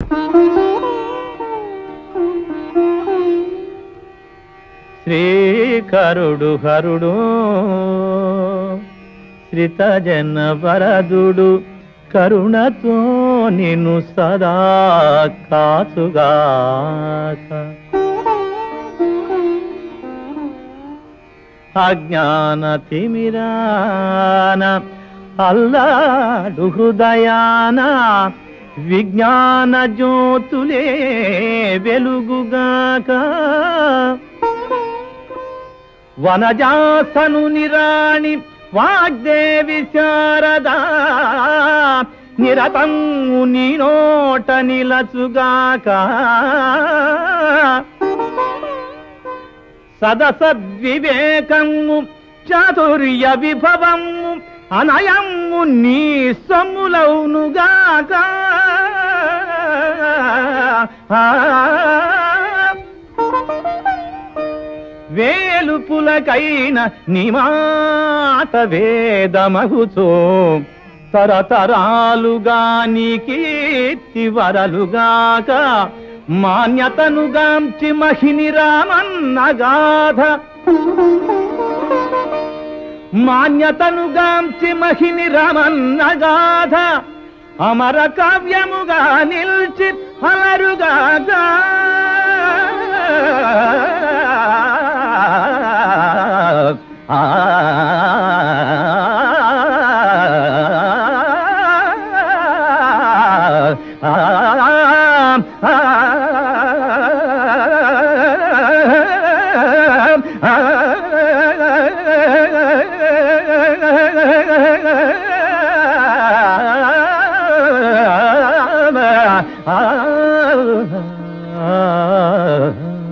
శ్రీకరుడు హరుడు శ్రితజన వరదుడు కరుణతో నిన్ను సదా కాచుగాక అజ్ఞాన తిమిరాన అల్లాడు హృదయాన విజ్ఞాన జ్యోతులే వెలుగుగాక వనజాసను నిరాణి వాగ్దేవి శారదా నిరతము నీ నోట నిలచుగాక సదసద్వివేకము చాతుర్య విభవము అనయము నీ సొమ్ములౌనుగాక వేలుపులకైన నిమాట వేదమగుచో తరతరాలుగా నీ కీర్తి వరలుగాక మాన్యతను గాంచి మహిని రామన్నగాధ మాన్యతను గాంచి మహిని రామన్నగాధ అమర కావ్యముగా నిల్చి అలరుగాగా ఆ